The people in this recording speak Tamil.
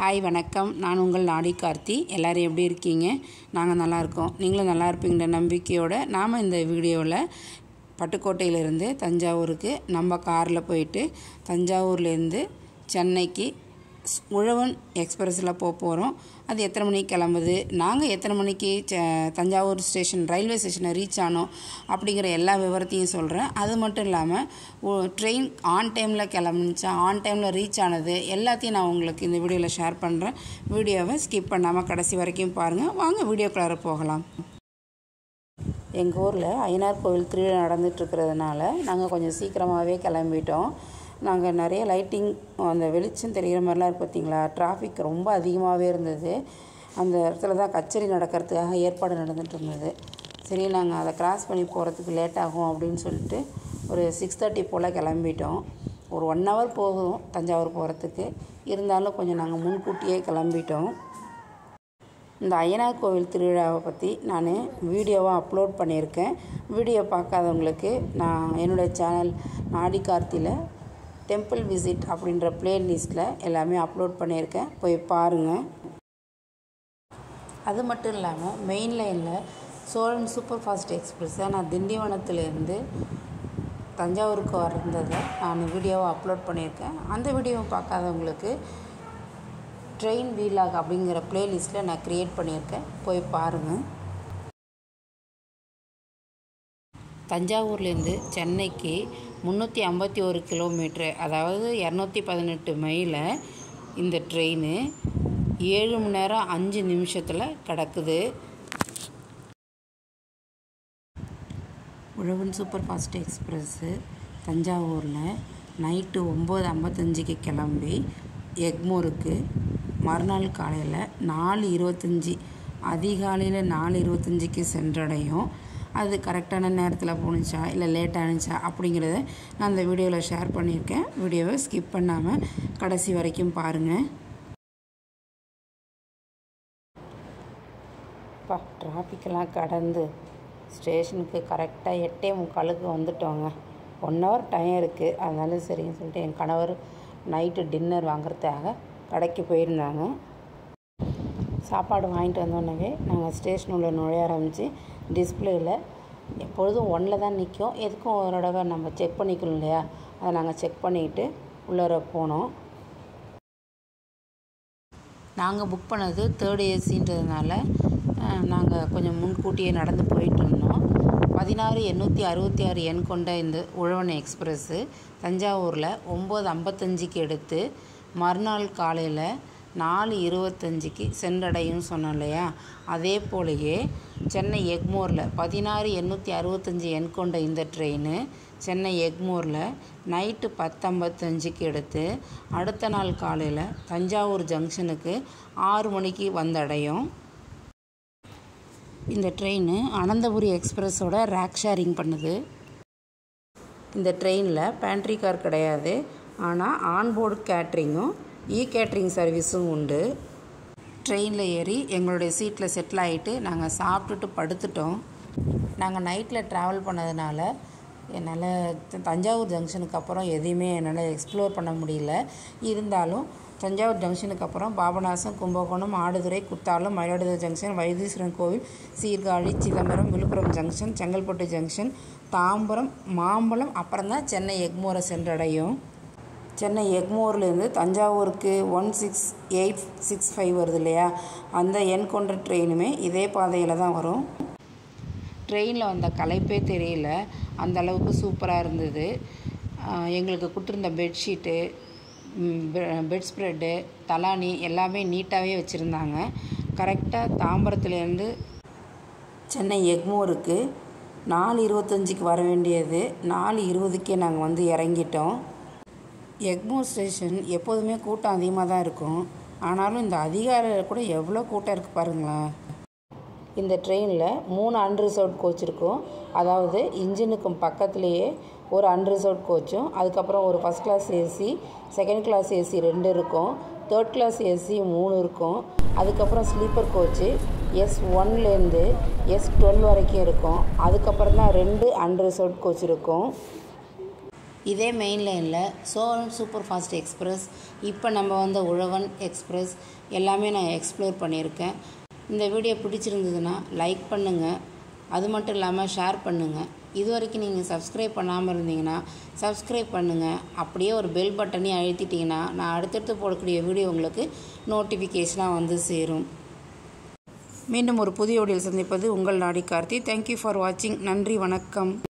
ஹாய் வணக்கம் நான் உங்கள் நாடி கார்த்தி எல்லோரும் எப்படி இருக்கீங்க நாங்கள் நல்லா இருக்கோம் நீங்களும் நல்லா இருப்பீங்கிற நம்பிக்கையோடு நாம் இந்த வீடியோவில் பட்டுக்கோட்டையிலேருந்து தஞ்சாவூருக்கு நம்ம காரில் போயிட்டு தஞ்சாவூர்லேருந்து சென்னைக்கு ஸ்- உழவன் எக்ஸ்பிரஸில் போக போகிறோம் அது எத்தனை மணிக்கு கிளம்புது நாங்கள் எத்தனை மணிக்கு ச- தஞ்சாவூர் ஸ்டேஷன் ரயில்வே ஸ்டேஷனை ரீச் ஆனோம் அப்படிங்கிற எல்லா விவரத்தையும் சொல்கிறேன் அது மட்டும் இல்லாமல் ட்ரெயின் ஆன் டைமில் கிளம்புச்சா ஆன் டைமில் ரீச் ஆனது எல்லாத்தையும் நான் உங்களுக்கு இந்த வீடியோவில் ஷேர் பண்ணுறேன் வீடியோவை ஸ்கிப் பண்ணாமல் கடைசி வரைக்கும் பாருங்கள் வாங்க வீடியோக்குள்ளார போகலாம் எங்கள் ஊரில் ஐயனார் கோவில் திருவிழா நடந்துட்டுருக்கிறதுனால நாங்கள் கொஞ்சம் சீக்கிரமாகவே கிளம்பிட்டோம் நாங்கள் நிறைய லைட்டிங் அந்த வெளிச்சம் தெரிகிற மாதிரிலாம் இருக்கு பார்த்தீங்களா டிராஃபிக் ரொம்ப அதிகமாகவே இருந்தது அந்த இடத்துல தான் கச்சேரி நடக்கிறதுக்காக ஏற்பாடு நடந்துட்டு இருந்தது சரி நாங்கள் அதை கிராஸ் பண்ணி போகிறதுக்கு லேட் ஆகும் அப்படின்னு சொல்லிட்டு ஒரு சிக்ஸ் தேர்ட்டி போல் கிளம்பிட்டோம் ஒரு ஒன் ஹவர் போகும் தஞ்சாவூர் போகிறதுக்கு இருந்தாலும் கொஞ்சம் நாங்கள் முன்கூட்டியே கிளம்பிட்டோம் இந்த ஐயனார் கோவில் திருவிழாவை பற்றி நான் வீடியோவாக அப்லோட் பண்ணியிருக்கேன் வீடியோ பார்க்காதவங்களுக்கு நான் என்னுடைய சேனல் நாடி கார்த்தியில் டெம்பிள் விசிட் அப்படின்ற பிளேலிஸ்ட்டில் எல்லாமே அப்லோட் பண்ணியிருக்கேன் போய் பாருங்கள் அது மட்டும் இல்லாமல் மெயின் லைனில் சோழன் சூப்பர் ஃபாஸ்ட் எக்ஸ்பிரஸை நான் திண்டிவனத்துலேருந்து தஞ்சாவூருக்கு வந்ததை நான் வீடியோவை அப்லோட் பண்ணியிருக்கேன் அந்த வீடியோவை பார்க்காதவங்களுக்கு ட்ரெயின் வீலாக் அப்படிங்கிற பிளேலிஸ்ட்டில் நான் க்ரியேட் பண்ணியிருக்கேன் போய் பாருங்கள் தஞ்சாவூர்லேருந்து சென்னைக்கு முந்நூற்றி ஐம்பத்தி ஒரு கிலோமீட்ரு அதாவது இரநூத்தி பதினெட்டு மைல இந்த ட்ரெயின் ஏழு மணி நேரம் அஞ்சு நிமிஷத்தில் கிடக்குது உழவன் சூப்பர் ஃபாஸ்ட் எக்ஸ்பிரஸ்ஸு தஞ்சாவூரில் நைட்டு ஒம்பது ஐம்பத்தஞ்சுக்கு கிளம்பி எக்மோருக்கு மறுநாள் காலையில் நாலு இருபத்தஞ்சி அதிகாலையில் நாலு இருபத்தஞ்சிக்கு சென்றடையும் அது கரெக்டான நேரத்தில் போணுச்சா இல்லை லேட் ஆனுச்சா அப்படிங்கிறத நான் அந்த வீடியோவில் ஷேர் பண்ணியிருக்கேன் வீடியோவை ஸ்கிப் பண்ணாமல் கடைசி வரைக்கும் பாருங்கள் அப்பா டிராஃபிக்கெல்லாம் கடந்து ஸ்டேஷனுக்கு கரெக்டாக எட்டே முக்காலுக்கு வந்துட்டோங்க ஒன் ஹவர் டைம் இருக்குது அதனால சரின்னு சொல்லிட்டு என் கணவர் நைட்டு டின்னர் வாங்குறதுக்காக கடைக்கு போயிருந்தாங்க சாப்பாடு வாங்கிட்டு வந்தோடனே நாங்கள் ஸ்டேஷன் உள்ள நுழைய ஆரம்பித்து டிஸ்பிளேயில் எப்பொழுதும் ஒன்றில் தான் நிற்கும் எதுக்கும் ஒரு தடவை நம்ம செக் பண்ணிக்கணும் இல்லையா அதை நாங்கள் செக் பண்ணிக்கிட்டு உள்ளார போனோம் நாங்கள் புக் பண்ணது தேர்ட் ஏசின்றதுனால நாங்கள் கொஞ்சம் முன்கூட்டியே நடந்து போயிட்டு இருந்தோம் பதினாறு எண்ணூற்றி அறுபத்தி ஆறு எண் கொண்ட இந்த உழவன் எக்ஸ்பிரஸ்ஸு தஞ்சாவூரில் ஒம்பது ஐம்பத்தஞ்சுக்கு எடுத்து மறுநாள் காலையில் நாலு இருபத்தஞ்சிக்கு சென்றடையும் சொன்னோம் இல்லையா அதே போலயே சென்னை எக்மோரில் பதினாறு எண்ணூற்றி அறுபத்தஞ்சி எண் கொண்ட இந்த ட்ரெயின் சென்னை எக்மோரில் நைட்டு பத்தம்பத்தஞ்சுக்கு எடுத்து அடுத்த நாள் காலையில் தஞ்சாவூர் ஜங்ஷனுக்கு ஆறு மணிக்கு வந்தடையும் இந்த ட்ரெயின் அனந்தபுரி எக்ஸ்பிரஸோட ரேக் ஷேரிங் பண்ணுது இந்த ட்ரெயினில் பேண்ட்ரி கார் கிடையாது ஆனால் ஆன்போர்டு கேட்ரிங்கும் இ கேட்ரிங் சர்வீஸும் உண்டு ட்ரெயினில் ஏறி எங்களுடைய சீட்டில் செட்டில் ஆகிட்டு நாங்கள் சாப்பிட்டுட்டு படுத்துட்டோம் நாங்கள் நைட்டில் ட்ராவல் பண்ணதுனால என்னால் த- தஞ்சாவூர் ஜங்ஷனுக்கு அப்புறம் எதையுமே என்னால் எக்ஸ்ப்ளோர் பண்ண முடியல இருந்தாலும் தஞ்சாவூர் ஜங்ஷனுக்கு அப்புறம் Papanasam Kumbakonam Aduthurai Kuthalam Mayiladuthurai junction Vaitheeswaran Koil Sirkazhi Chidambaram Villupuram junction Chengalpattu junction Tambaram Mambalam அப்புறம் தான் சென்னை எக்மோரை சென்றடையும் சென்னை எக்மோர்லேருந்து தஞ்சாவூருக்கு one six eight six five வருது இல்லையா அந்த எண் கொண்ட ட்ரெயினுமே இதே பாதையில் தான் வரும் ட்ரெயினில் வந்த களைப்பே தெரியல அந்த அளவுக்கு சூப்பராக இருந்தது ஆஹ் எங்களுக்கு கொடுத்துருந்த பெட்ஷீட்டு பெட் ஸ்ப்ரெட்டு தலானி எல்லாமே நீட்டாகவே வச்சுருந்தாங்க கரெக்டாக தாம்பரத்துலேருந்து சென்னை எக்மோருக்கு நாலு இருபத்தஞ்சிக்கு வர வேண்டியது நாலு இருபதுக்கே நாங்கள் வந்து இறங்கிட்டோம் எக்மோர் ஸ்டேஷன் எப்போதுமே கூட்டம் அதிகமாக தான் இருக்கும் ஆனாலும் இந்த அதிகாலையில் கூட எவ்வளோ கூட்டம் இருக்குது பாருங்களேன் இந்த ட்ரெயினில் மூணு அன்ரிசர்வ் கோச் இருக்கும் அதாவது இன்ஜினுக்கும் பக்கத்துலேயே ஒரு அன்ரிசர்வ் கோச்சும் அதுக்கப்புறம் ஒரு first class AC second class AC ரெண்டு இருக்கும் தேர்ட் கிளாஸ் ஏசி மூணு இருக்கும் அதுக்கப்புறம் ஸ்லீப்பர் கோச்சு எஸ் ஒன்லேருந்து எஸ் டுவெல் வரைக்கும் இருக்கும் அதுக்கப்புறம் தான் ரெண்டு அன்ரிசர்வ் கோச் இருக்கும் இதே மெயின் லைனில் சோழன் சூப்பர் ஃபாஸ்ட் எக்ஸ்பிரஸ் இப்போ நம்ம வந்த உழவன் எக்ஸ்பிரஸ் எல்லாமே நான் எக்ஸ்ப்ளோர் பண்ணியிருக்கேன் இந்த வீடியோ பிடிச்சிருந்ததுன்னா லைக் பண்ணுங்கள் அது மட்டும் இல்லாமல் ஷேர் பண்ணுங்கள் இது வரைக்கும் நீங்கள் சப்ஸ்கிரைப் பண்ணாமல் இருந்தீங்கன்னா சப்ஸ்கிரைப் பண்ணுங்கள் அப்படியே ஒரு பெல் பட்டனையும் அழுத்திட்டிங்கன்னா நான் அடுத்தடுத்து போடக்கூடிய வீடியோ உங்களுக்கு நோட்டிஃபிகேஷனாக வந்து சேரும் மீண்டும் ஒரு புதிய வீடியோவில் சந்திப்பது உங்கள் நாடி கார்த்தி தேங்க்யூ ஃபார் வாட்சிங் நன்றி வணக்கம்